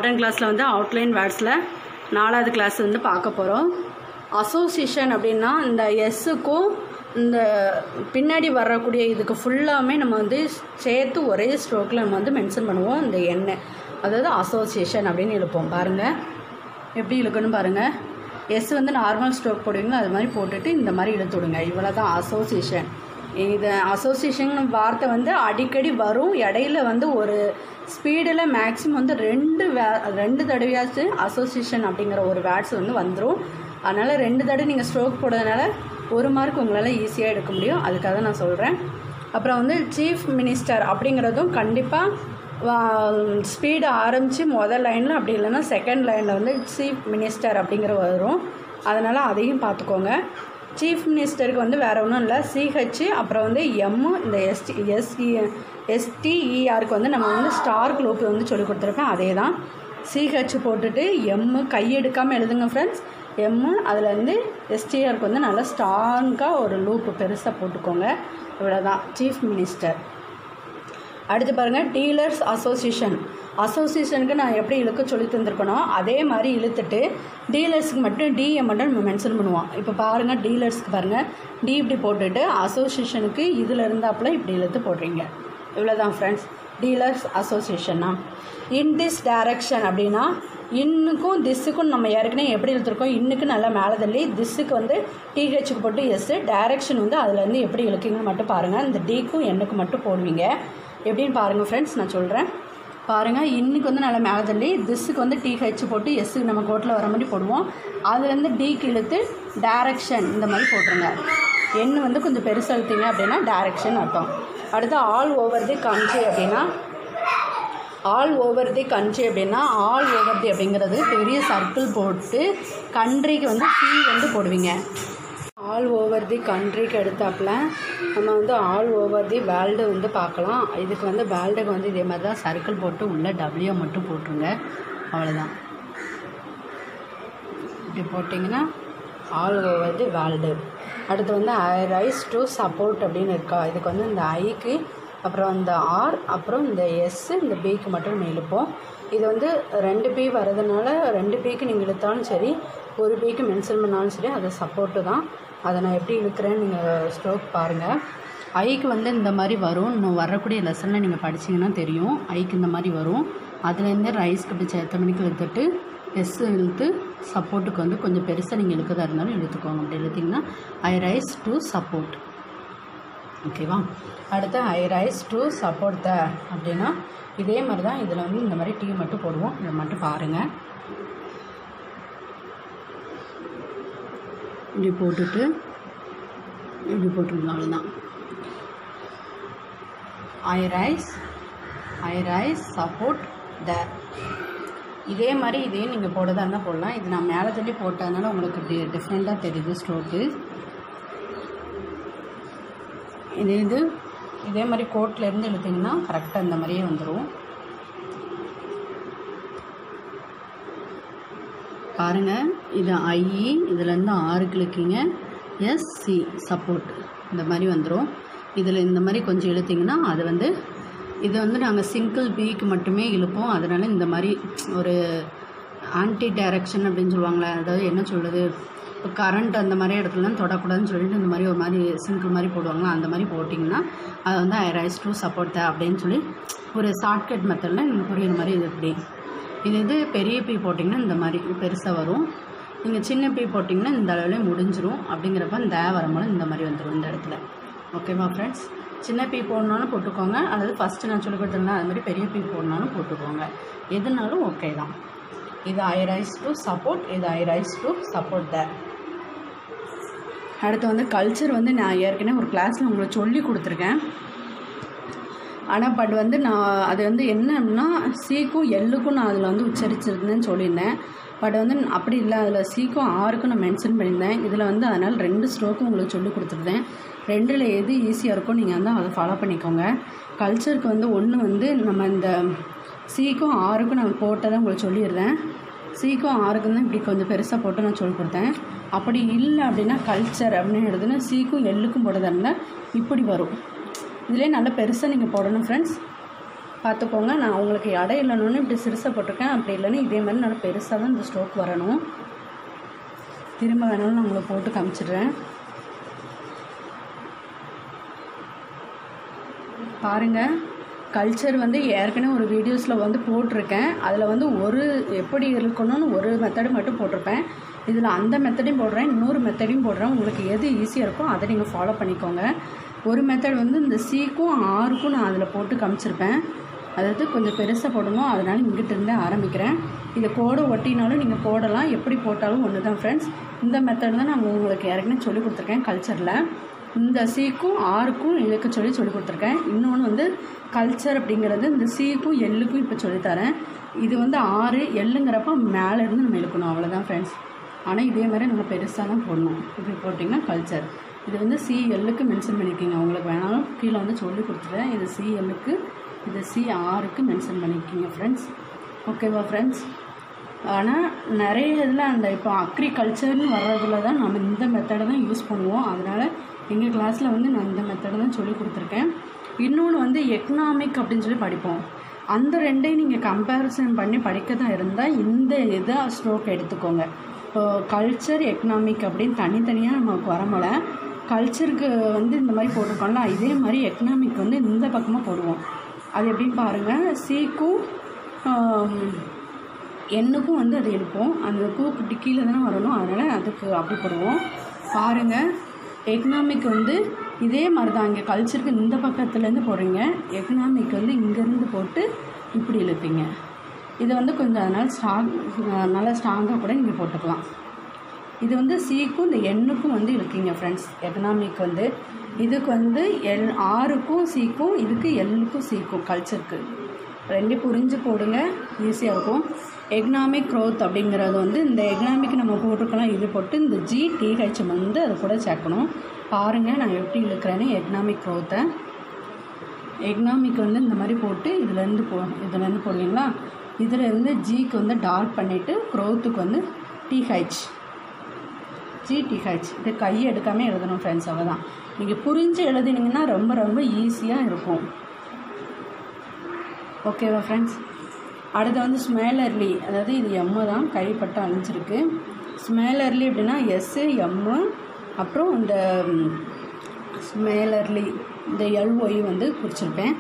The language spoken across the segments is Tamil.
மாடர்ன் கிளாஸில் வந்து அவுட்லைன் வேர்ட்ஸில் நாலாவது கிளாஸ் வந்து பார்க்க போகிறோம் அசோசியேஷன் அப்படின்னா இந்த எஸ்ஸுக்கும் இந்த பின்னாடி வரக்கூடிய இதுக்கு ஃபுல்லாமே நம்ம வந்து சேர்த்து ஒரே ஸ்ட்ரோக்கில் நம்ம வந்து மென்ஷன் பண்ணுவோம் இந்த எண்ணெய் அதாவது அசோசியேஷன் அப்படின்னு இழுப்போம் பாருங்கள் எப்படி இழுக்கணும் பாருங்கள் எஸ் வந்து நார்மல் ஸ்ட்ரோக் போடுவீங்க அது மாதிரி போட்டுட்டு இந்த மாதிரி இழுத்து விடுங்க இவ்வளோ தான் அசோசியேஷன் இது அசோசியேஷன் வார்த்தை வந்து அடிக்கடி வரும் இடையில வந்து ஒரு ஸ்பீடில் மேக்ஸிமம் வந்து ரெண்டு வே ரெண்டு தடவையாச்சும் அசோசியேஷன் அப்படிங்கிற ஒரு வேர்ட்ஸ் வந்து வந்துடும் அதனால் ரெண்டு தடவை நீங்கள் ஸ்ட்ரோக் போடுறதுனால ஒரு மார்க் உங்களால் ஈஸியாக எடுக்க முடியும் அதுக்காக நான் சொல்கிறேன் அப்புறம் வந்து சீஃப் மினிஸ்டர் அப்படிங்கிறதும் கண்டிப்பாக ஸ்பீடு ஆரம்பித்து முதல் லைனில் அப்படி இல்லைன்னா செகண்ட் லைனில் வந்து சீஃப் மினிஸ்டர் அப்படிங்கிற வரும் அதனால் அதையும் பார்த்துக்கோங்க சீஃப் மினிஸ்டருக்கு வந்து வேறு ஒன்றும் இல்லை சிஹெச் அப்புறம் வந்து எம்மு இந்த எஸ்டி எஸ்இ எஸ்டிஇஆருக்கு வந்து நம்ம வந்து ஸ்டார் குரூப் வந்து சொல்லி கொடுத்துருப்பேன் அதே தான் சிஹெச் போட்டுட்டு எம்மு கையெடுக்காமல் எழுதுங்க ஃப்ரெண்ட்ஸ் எம்மு அதில் வந்து எஸ்டிஆருக்கு வந்து நல்லா ஸ்ட்ராங்காக ஒரு லூப்பு பெருசாக போட்டுக்கோங்க இவ்வளோதான் சீஃப் மினிஸ்டர் அடுத்து பாருங்கள் டீலர்ஸ் அசோசியேஷன் அசோசியேஷனுக்கு நான் எப்படி இழுக்க சொல்லி தந்திருக்கணும் அதே மாதிரி இழுத்துட்டு டீலர்ஸ்க்கு மட்டும் டிஏ மட்டும் நம்ம மென்ஷன் பண்ணுவோம் இப்போ பாருங்கள் டீலர்ஸ்க்கு பாருங்கள் டி இப்படி போட்டுட்டு அசோசியேஷனுக்கு இதில் இருந்தாப்புல இப்படி இழுத்து போடுறீங்க இவ்வளோதான் ஃப்ரெண்ட்ஸ் டீலர்ஸ் அசோசியேஷனா இன் திஸ் டைரக்ஷன் அப்படின்னா இன்னுக்கும் திஸ்ஸுக்கும் நம்ம ஏற்கனவே எப்படி இழுத்துருக்கோம் இன்னுக்கு நல்லா மேலே தள்ளி திஸ்ஸுக்கு வந்து டிஹெச்சுக்கு போட்டு எஸ்ஸு டைரக்ஷன் வந்து அதுலேருந்து எப்படி இழுக்கிங்கன்னு மட்டும் பாருங்கள் இந்த டிக்கும் எண்ணுக்கு மட்டும் போடுவீங்க எப்படின்னு பாருங்கள் ஃப்ரெண்ட்ஸ் நான் சொல்கிறேன் பாருங்கள் இன்னைக்கு வந்து நல்லா மேலே தள்ளி திஸ்ஸுக்கு வந்து டிஹெச் போட்டு எஸ்ஸுக்கு நம்ம கோட்டில் வர மாதிரி போடுவோம் அதுலேருந்து டிக்கு இழுத்து டைரக்ஷன் இந்த மாதிரி போட்டுருங்க எண் வந்து கொஞ்சம் பெருசாக இழுத்தீங்க அப்படின்னா டைரக்ஷன் அர்த்தம் அடுத்து ஆல் ஓவர் தி கண்ட்ரி அப்படின்னா ஆல் ஓவர் தி கண்ட்ரி அப்படின்னா ஆல் ஓவர் தி அப்படிங்கிறது பெரிய சர்க்கிள் போட்டு கண்ட்ரிக்கு வந்து சி வந்து போடுவீங்க ஆல் ஓவர் தி கண்ட்ரிக்கு எடுத்தாப்புல நம்ம வந்து ஆல் ஓவர் தி வேர்ல்டு வந்து பார்க்கலாம் இதுக்கு வந்து வேர்ல்டுக்கு வந்து இதே மாதிரி தான் சர்க்கிள் போட்டு உள்ள டபிள்யூ மட்டும் போட்டுருங்க அவ்வளோதான் இப்படி போட்டிங்கன்னா ஆல் ஓவர் தி வேர்ல்டு அடுத்து வந்து ஐ ரைஸ் டு சப்போர்ட் அப்படின்னு இருக்கா இதுக்கு வந்து இந்த ஐக்கு அப்புறம் இந்த ஆர் அப்புறம் இந்த எஸ் இந்த பிக்கு மட்டும் நம்ம இழுப்போம் இது வந்து ரெண்டு பி வர்றதுனால ரெண்டு பிக்கு நீங்கள் இழுத்தாலும் சரி ஒரு பிக்கு மென்ஷன் பண்ணாலும் சரி அது சப்போர்ட்டு தான் அதை நான் எப்படி இழுக்கிறேன்னு நீங்கள் ஸ்ட்ரோக் பாருங்கள் ஐக்கு வந்து இந்த மாதிரி வரும் இன்னும் வரக்கூடிய லெசனில் நீங்கள் படிச்சிங்கன்னா தெரியும் ஐக்கு இந்த மாதிரி வரும் அதுலேருந்து ரைஸ்க்கு இப்படி சேர்த்த மணிக்கு இழுத்துட்டு எஸ் இழுத்து சப்போர்ட்டுக்கு வந்து கொஞ்சம் பெருசாக நீங்கள் இழுக்கதாக இருந்தாலும் இழுத்துக்கோங்க அப்படி இழுத்திங்கன்னா ஐ ரைஸ் டு சப்போர்ட் ஓகேவா அடுத்து I rise to support the அப்படின்னா இதே மாதிரி தான் இதில் வந்து இந்த மாதிரி டீ மட்டும் போடுவோம் இதை மட்டும் பாருங்கள் இப்படி போட்டுட்டு இப்படி போட்டுருங்க அவ்வளோதான் I rise I rise support the இதே மாதிரி இதையும் நீங்கள் போடுறதா இருந்தால் போடலாம் இது நான் மேலே தள்ளி போட்டதுனால உங்களுக்கு டி டிஃப்ரெண்ட்டாக தெரியுது ஸ்ட்ரோக்கு இது இது இதே மாதிரி கோட்டில் இருந்து இழுத்திங்கன்னா கரெக்டாக இந்த மாதிரியே வந்துடும் பாருங்கள் இது ஐஇ இதுலேருந்து ஆறு கிளிக்கிங்க எஸ்சி சப்போர்ட் இந்த மாதிரி வந்துடும் இதில் இந்த மாதிரி கொஞ்சம் இழுத்திங்கன்னா அது வந்து இது வந்து நாங்கள் சிங்கிள் பிக்கு மட்டுமே இழுப்போம் அதனால் இந்த மாதிரி ஒரு ஆன்டி டைரக்ஷன் அப்படின்னு சொல்லுவாங்களே அதாவது என்ன சொல்கிறது இப்போ கரண்ட் அந்த மாதிரி இடத்துலலாம் தொடக்கூடாதுன்னு சொல்லிட்டு இந்த மாதிரி ஒரு மாதிரி சிங்கிள் மாதிரி போடுவாங்களா அந்த மாதிரி போட்டிங்கன்னா அது வந்து I rise to support the அப்படின்னு சொல்லி ஒரு ஷார்ட்கட் மெத்தடில் நீங்கள் புரியுற மாதிரி இது இப்படி இது இது பெரிய பீ போட்டிங்கன்னா இந்த மாதிரி பெருசாக வரும் நீங்கள் சின்ன பீ போட்டிங்கன்னா இந்த அளவுலேயே முடிஞ்சிரும் அப்படிங்கிறப்ப இந்த வரும்போது இந்த மாதிரி வந்துடும் இந்த இடத்துல ஓகேவா ஃப்ரெண்ட்ஸ் சின்ன பீ போடணுன்னாலும் போட்டுக்கோங்க அல்லது ஃபஸ்ட்டு நான் சொல்லி கொடுத்துருந்தேன் அது மாதிரி பெரிய பீ போடணுன்னாலும் போட்டுக்கோங்க எதுனாலும் ஓகே தான் இது ஐ ரைஸ் டு சப்போர்ட் இது I rise to support the அடுத்து வந்து கல்ச்சர் வந்து நான் ஏற்கனவே ஒரு கிளாஸில் உங்களுக்கு சொல்லி கொடுத்துருக்கேன் ஆனால் பட் வந்து நான் அது வந்து என்ன அப்படின்னா சீக்கும் எல்லுக்கும் நான் அதில் வந்து உச்சரிச்சிருந்தேன்னு சொல்லியிருந்தேன் பட் வந்து அப்படி இல்லை அதில் சீக்கும் ஆறுக்கும் நான் மென்ஷன் பண்ணியிருந்தேன் இதில் வந்து அதனால் ரெண்டு ஸ்ட்ரோக்கும் உங்களுக்கு சொல்லி கொடுத்துருந்தேன் ரெண்டில் எது ஈஸியாக இருக்கோ நீங்கள் வந்து அதை ஃபாலோ பண்ணிக்கோங்க கல்ச்சருக்கு வந்து ஒன்று வந்து நம்ம இந்த சீக்கும் ஆறுக்கும் நான் போட்டதை உங்களுக்கு சொல்லிடுறேன் சீக்கும் ஆறுக்கும் தான் இப்படி கொஞ்சம் பெருசாக போட்டு நான் சொல்லி கொடுத்தேன் அப்படி இல்லை அப்படின்னா கல்ச்சர் அப்படின்னு எழுதுனா சீக்கும் எள்ளுக்கும் போட்டதாக இருந்தால் இப்படி வரும் இதிலே நல்லா பெருசாக நீங்கள் போடணும் ஃப்ரெண்ட்ஸ் பார்த்துக்கோங்க நான் உங்களுக்கு இடம் இல்லைன்னு இப்படி சிறுசாக போட்டிருக்கேன் அப்படி இல்லைன்னா இதே மாதிரி நல்லா பெருசாக தான் இந்த ஸ்ட்ரோக் வரணும் திரும்ப வேணாலும் நான் உங்களுக்கு போட்டு காமிச்சிடுறேன் பாருங்கள் கல்ச்சர் வந்து ஏற்கனவே ஒரு வீடியோஸில் வந்து போட்டிருக்கேன் அதில் வந்து ஒரு எப்படி இருக்கணும்னு ஒரு மெத்தடு மட்டும் போட்டிருப்பேன் இதில் அந்த மெத்தடையும் போடுறேன் இன்னொரு மெத்தடையும் போடுறேன் உங்களுக்கு எது ஈஸியாக இருக்கோ அதை நீங்கள் ஃபாலோ பண்ணிக்கோங்க ஒரு மெத்தட் வந்து இந்த சீக்கும் ஆறுக்கும் நான் அதில் போட்டு காமிச்சிருப்பேன் அதாவது கொஞ்சம் பெருசாக போடணும் அதனால் இங்கிட்ட இருந்தே ஆரம்பிக்கிறேன் இதை கோடை ஒட்டினாலும் நீங்கள் போடலாம் எப்படி போட்டாலும் ஒன்று தான் ஃப்ரெண்ட்ஸ் இந்த மெத்தட் தான் நான் உங்களுக்கு ஏற்கனவே சொல்லி கொடுத்துருக்கேன் கல்ச்சரில் இந்த சீக்கும் ஆறுக்கும் இழுக்க சொல்லி சொல்லி கொடுத்துருக்கேன் இன்னொன்று வந்து கல்ச்சர் அப்படிங்கிறது இந்த சீக்கும் எள்ளுக்கும் இப்போ சொல்லித்தரேன் இது வந்து ஆறு எள்ளுங்கிறப்ப மேலே இருந்து நம்ம இழுக்கணும் அவ்வளோதான் ஃப்ரெண்ட்ஸ் ஆனால் இதே மாதிரி நம்ம பெருசாக தான் போடணும் இப்படி போட்டிங்கன்னா கல்ச்சர் இது வந்து சி எல்லுக்கு மென்ஷன் பண்ணிக்கிங்க உங்களுக்கு வேணாலும் கீழே வந்து சொல்லி கொடுத்துட்டேன் இது சி எல்லுக்கு இது சி ஆறுக்கு மென்ஷன் பண்ணிக்கிங்க ஃப்ரெண்ட்ஸ் ஓகேவா ஃப்ரெண்ட்ஸ் ஆனால் நிறைய இதில் அந்த இப்போ அக்ரிகல்ச்சர்னு வர்றதுல தான் நம்ம இந்த மெத்தடை தான் யூஸ் பண்ணுவோம் அதனால் எங்கள் கிளாஸில் வந்து நான் இந்த மெத்தடை தான் சொல்லி கொடுத்துருக்கேன் இன்னொன்று வந்து எக்கனாமிக் அப்படின்னு சொல்லி படிப்போம் அந்த ரெண்டையும் நீங்கள் கம்பேரிசன் பண்ணி படிக்க தான் இருந்தால் இந்த இதை ஸ்ட்ரோக் எடுத்துக்கோங்க இப்போ கல்ச்சர் எக்கனாமிக் அப்படின்னு தனித்தனியாக நமக்கு வரமல கல்ச்சருக்கு வந்து இந்த மாதிரி போட்டிருக்கோம்ல இதே மாதிரி எக்கனாமிக் வந்து இந்த பக்கமாக போடுவோம் அது எப்படின்னு பாருங்கள் சீக்கும் எண்ணுக்கும் வந்து அது எடுப்போம் அந்த பூ குட்டி கீழே தானே வரணும் அதனால் அதுக்கு அப்படி போடுவோம் பாருங்கள் எக்கனாமிக் வந்து இதே மாதிரி தான் இங்கே கல்ச்சருக்கு இந்த பக்கத்துலேருந்து போடுறீங்க எக்கனாமிக் வந்து இங்கேருந்து போட்டு இப்படி இழுப்பீங்க இதை வந்து கொஞ்சம் அதனால் ஸ்ட்ராங் நல்லா ஸ்ட்ராங்காக கூட நீங்கள் போட்டுக்கலாம் இது வந்து சீக்கும் இந்த எண்ணுக்கும் வந்து இழுக்கிங்க ஃப்ரெண்ட்ஸ் எக்கனாமிக் வந்து இதுக்கு வந்து எல் ஆறுக்கும் சீக்கும் இதுக்கு எல்லுக்கும் சீக்கும் கல்ச்சருக்கு ரெண்டு புரிஞ்சு போடுங்க ஈஸியாக இருக்கும் எக்கனாமிக் க்ரோத் அப்படிங்கிறது வந்து இந்த எக்கனாமிக் நம்ம போட்டிருக்கலாம் இது போட்டு இந்த ஜி டிஹெச் வந்து அது கூட சேர்க்கணும் பாருங்கள் நான் எப்படி இழுக்கிறேன்னு எக்கனாமிக் க்ரோத்தை எக்கனாமிக் வந்து இந்த மாதிரி போட்டு இதுலேருந்து போ இதுலேருந்து போடுவீங்களா இதுலேருந்து ஜிக்கு வந்து டார்க் பண்ணிவிட்டு க்ரோத்துக்கு வந்து டிஹெச் ஜிடிஹெச் இது கை எடுக்காமல் எழுதணும் ஃப்ரெண்ட்ஸ் அவள் தான் நீங்கள் புரிஞ்சு எழுதினீங்கன்னா ரொம்ப ரொம்ப ஈஸியாக இருக்கும் ஓகேவா ஃப்ரெண்ட்ஸ் அடுத்து வந்து ஸ்மேலர்லி அதாவது இது எம்மு தான் கைப்பட்டு அழிஞ்சிருக்கு ஸ்மேலர்லி அப்படின்னா எஸ்ஸு எம்மு அப்புறம் இந்த ஸ்மேலர்லி இந்த எல்ஒய் வந்து குறிச்சிருப்பேன்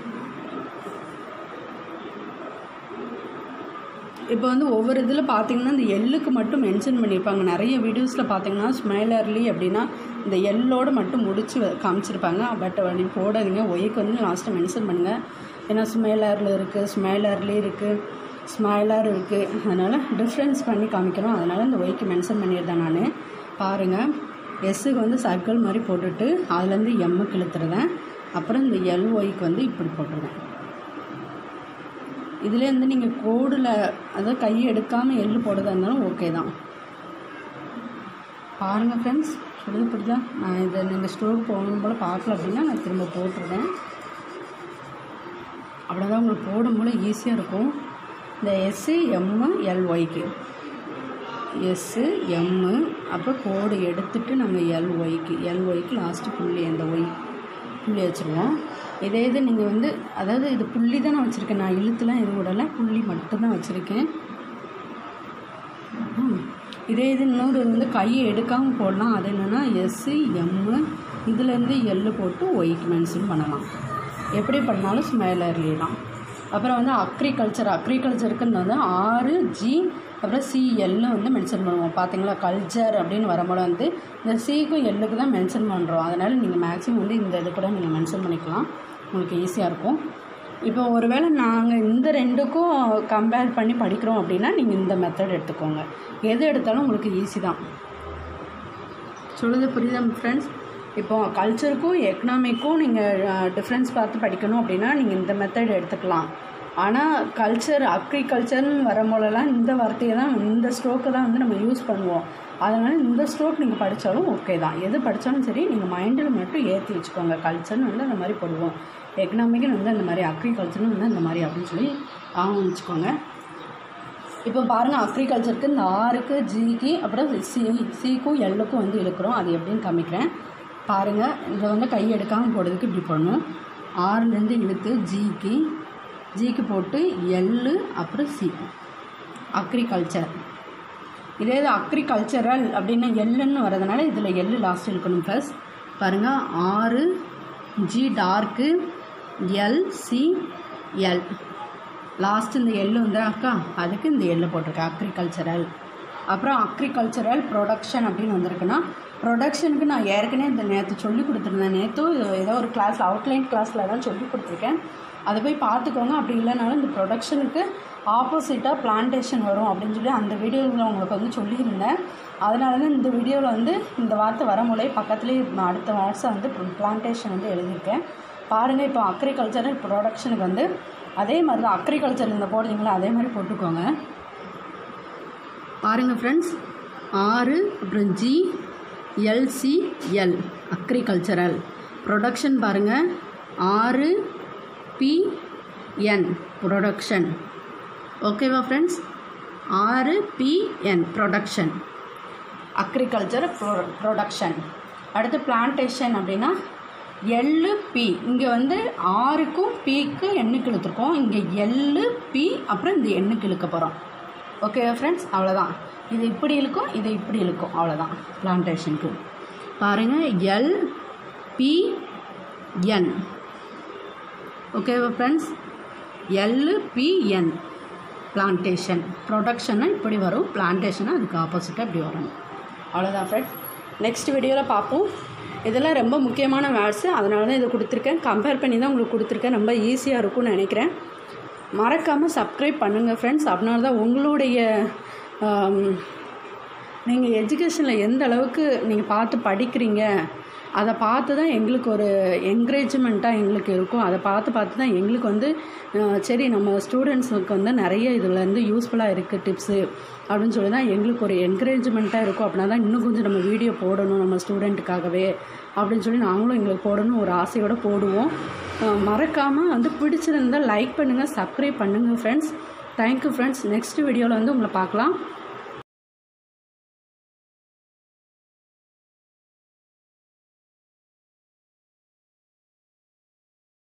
இப்போ வந்து ஒவ்வொரு இதில் பார்த்தீங்கன்னா இந்த எள்ளுக்கு மட்டும் மென்ஷன் பண்ணியிருப்பாங்க நிறைய வீடியோஸில் பார்த்தீங்கன்னா ஸ்மைலர்லி அப்படின்னா இந்த எள்ளோடு மட்டும் முடிச்சு வ- காமிச்சிருப்பாங்க பட் அப்படி போடாதீங்க ஒய்க்கு வந்து லாஸ்ட்டாக மென்ஷன் பண்ணுங்கள் ஏன்னா ஸ்மைலரில் இருக்குது ஸ்மைலர்லி இருக்குது ஸ்மைலர் இருக்குது அதனால் டிஃப்ரென்ஸ் பண்ணி காமிக்கணும் அதனால் இந்த ஒய்க்கு மென்ஷன் பண்ணியிருந்தேன் நான் பாருங்கள் எஸ்ஸுக்கு வந்து சர்க்கிள் மாதிரி போட்டுட்டு அதுலேருந்து எம்முக்கு இழுத்துருவேன் அப்புறம் இந்த எல் ஒய்க்கு வந்து இப்படி போட்டுருவேன் இதுலேருந்து நீங்கள் கோடில் அதாவது கையை எடுக்காமல் எள்ளு போடுறதா இருந்தாலும் ஓகே தான் பாருங்கள் ஃப்ரெண்ட்ஸ் சொல்லுது புரியுதா நான் இதை நீங்கள் ஸ்டோருக்கு போகணும் போல் பார்க்கல அப்படின்னா நான் திரும்ப போட்டுருவேன் அப்படிதான் உங்களுக்கு போடும்போது ஈஸியாக இருக்கும் இந்த எஸ்ஸு எம்மு எல்ஒய்க்கு எஸ்ஸு எம்மு அப்புறம் கோடு எடுத்துட்டு நம்ம எல்ஒய்க்கு எல்ஒய்க்கு லாஸ்ட்டு புள்ளி அந்த ஒய் புள்ளி வச்சுருவோம் இதே இது நீங்கள் வந்து அதாவது இது புள்ளி தான் நான் வச்சுருக்கேன் நான் இழுத்துலாம் எதுவும் விடலை புள்ளி மட்டும்தான் வச்சுருக்கேன் ம். இதே இது இன்னொரு வந்து கையை எடுக்காமல் போடலாம் அது என்னென்னா எஸ்ஸு எம்மு இதுலேருந்து எள்ளு போட்டு ஒய்க்கு மென்ஷன் பண்ணலாம் எப்படி பண்ணாலும் ஸ்மைலர்லேயே தான் அப்புறம் வந்து அக்ரிகல்ச்சர் அக்ரிகல்ச்சருக்குன்னு வந்து ஆறு ஜி அப்புறம் சி எல்லு வந்து மென்ஷன் பண்ணுவோம் பார்த்தீங்களா கல்ச்சர் அப்படின்னு வரும்போது வந்து இந்த சிக்கும் எல்லுக்கு தான் மென்ஷன் பண்ணுறோம் அதனால் நீங்கள் மேக்ஸிமம் வந்து இந்த இது கூட நீங்கள் மென்ஷன் பண்ணிக்கலாம் உங்களுக்கு ஈஸியாக இருக்கும் இப்போ ஒருவேளை நாங்கள் இந்த ரெண்டுக்கும் கம்பேர் பண்ணி படிக்கிறோம் அப்படின்னா நீங்கள் இந்த மெத்தட் எடுத்துக்கோங்க எது எடுத்தாலும் உங்களுக்கு ஈஸி தான் சொல்லுது புரியுதா ஃப்ரெண்ட்ஸ் இப்போ கல்ச்சருக்கும் எக்கனாமிக்கும் நீங்கள் டிஃப்ரென்ஸ் பார்த்து படிக்கணும் அப்படின்னா நீங்கள் இந்த மெத்தட் எடுத்துக்கலாம் ஆனால் கல்ச்சர் அக்ரிகல்ச்சர்னு வரும்போதெல்லாம் இந்த வார்த்தையை தான் இந்த ஸ்ட்ரோக்கை தான் வந்து நம்ம யூஸ் பண்ணுவோம் அதனால் இந்த ஸ்ட்ரோக் நீங்கள் படித்தாலும் ஓகே தான் எது படித்தாலும் சரி நீங்கள் மைண்டில் மட்டும் ஏற்றி வச்சுக்கோங்க கல்ச்சர்னு வந்து அந்த மாதிரி போடுவோம் எக்கனாமிக்குன்னு வந்து அந்த மாதிரி அக்ரிகல்ச்சர்னு வந்து அந்த மாதிரி அப்படின்னு சொல்லி ஆகும் வச்சுக்கோங்க இப்போ பாருங்கள் அக்ரிகல்ச்சருக்கு இந்த ஆறுக்கு ஜிக்கு அப்புறம் சி சிக்கும் எல்லுக்கும் வந்து இழுக்கிறோம் அது எப்படின்னு காமிக்கிறேன் பாருங்கள் இதை வந்து கை எடுக்காமல் போடுறதுக்கு இப்படி பண்ணணும் ஆறுலேருந்து இழுத்து ஜிக்கு ஜிக்கு போட்டு எள்ளு அப்புறம் சி அக்ரிகல்ச்சர் இதே இது அக்ரிகல்ச்சரல் அப்படின்னு எள்ளுன்னு வரதுனால இதில் எள்ளு லாஸ்ட் இருக்கணும் ஃபர்ஸ்ட் பாருங்கள் ஆறு G dark L C L last இந்த எள்ளு வந்து அக்கா அதுக்கு இந்த எள்ளு போட்டிருக்கேன் அக்ரிகல்ச்சரல் அப்புறம் அக்ரிகல்ச்சரல் ப்ரொடக்ஷன் அப்படின்னு வந்திருக்குன்னா ப்ரொடக்ஷனுக்கு நான் ஏற்கனவே இந்த நேற்று சொல்லி கொடுத்துருந்தேன் நேற்று ஏதோ ஒரு கிளாஸ் அவுட்லைன் கிளாஸில் தான் சொல்லி கொடுத்துருக்கேன் அதை போய் பார்த்துக்கோங்க அப்படி இல்லைனாலும் இந்த ப்ரொடக்ஷனுக்கு ஆப்போசிட்டாக பிளான்டேஷன் வரும் அப்படின்னு சொல்லி அந்த வீடியோவில் உங்களுக்கு வந்து சொல்லியிருந்தேன் அதனால தான் இந்த வீடியோவில் வந்து இந்த வார்த்தை வர முறை பக்கத்துலேயே அடுத்த வேர்ட்ஸை வந்து பிளான்டேஷன் வந்து எழுதியிருக்கேன் பாருங்கள் இப்போ அக்ரிகல்ச்சரல் ப்ரொடக்ஷனுக்கு வந்து அதே மாதிரி தான் அக்ரிகல்ச்சர் இந்த போடுறீங்களா அதே மாதிரி போட்டுக்கோங்க பாருங்கள் ஃப்ரெண்ட்ஸ் ஆறு அப்புறம் ஜி எல்சிஎல் அக்ரிகல்ச்சரல் ப்ரொடக்ஷன் பாருங்கள் ஆறு பிஎன் ப்ரொடக்ஷன் ஓகேவா ஃப்ரெண்ட்ஸ் ஆறு PN production agriculture pro production அடுத்து பிளான்டேஷன் அப்படின்னா எள்ளு பி இங்கே வந்து ஆறுக்கும் பிக்கு எண்ணுக்கு இழுத்துருக்கோம் இங்கே எள்ளு பி அப்புறம் இந்த எண்ணுக்கு இழுக்க போகிறோம் ஓகே ஃப்ரெண்ட்ஸ் அவ்வளோதான் இது இப்படி இழுக்கும் இது இப்படி இழுக்கும் அவ்வளோதான் பிளான்டேஷனுக்கு பாருங்கள் எல் பி என் ஓகேவா friends L P N plantation ப்ரொடக்ஷன்னா இப்படி வரும் பிளான்டேஷனாக அதுக்கு ஆப்போசிட்டாக இப்படி வரணும் அவ்வளோதான் ஃப்ரெண்ட்ஸ் நெக்ஸ்ட் வீடியோவில் பார்ப்போம் இதெல்லாம் ரொம்ப முக்கியமான வேர்ட்ஸு அதனால தான் இதை கொடுத்துருக்கேன் கம்பேர் பண்ணி தான் உங்களுக்கு கொடுத்துருக்கேன் ரொம்ப ஈஸியாக இருக்கும்னு நினைக்கிறேன் மறக்காமல் சப்ஸ்கிரைப் பண்ணுங்கள் ஃப்ரெண்ட்ஸ் அதனால தான் உங்களுடைய நீங்கள் எஜுகேஷனில் எந்த அளவுக்கு நீங்கள் பார்த்து படிக்கிறீங்க அதை பார்த்து தான் எங்களுக்கு ஒரு என்கரேஜ்மெண்ட்டாக எங்களுக்கு இருக்கும் அதை பார்த்து பார்த்து தான் எங்களுக்கு வந்து அஹ், சரி நம்ம ஸ்டூடெண்ட்ஸுக்கு வந்து நிறைய இதுலேருந்து யூஸ்ஃபுல்லாக இருக்குது டிப்ஸு அப்படின்னு சொல்லி தான் எங்களுக்கு ஒரு என்கரேஜ்மெண்ட்டாக இருக்கும் அப்படின்னா தான் இன்னும் கொஞ்சம் நம்ம வீடியோ போடணும் நம்ம ஸ்டூடெண்ட்டுக்காகவே அப்படின்னு சொல்லி நாங்களும் எங்களுக்கு போடணும் ஒரு ஆசையோடு போடுவோம் மறக்காமல் வந்து பிடிச்சிருந்தால் லைக் பண்ணுங்கள் சப்ஸ்கிரைப் பண்ணுங்கள் ஃப்ரெண்ட்ஸ் தேங்க்யூ ஃப்ரெண்ட்ஸ் நெக்ஸ்ட் வீடியோவில் வந்து உங்களை பார்க்கலாம்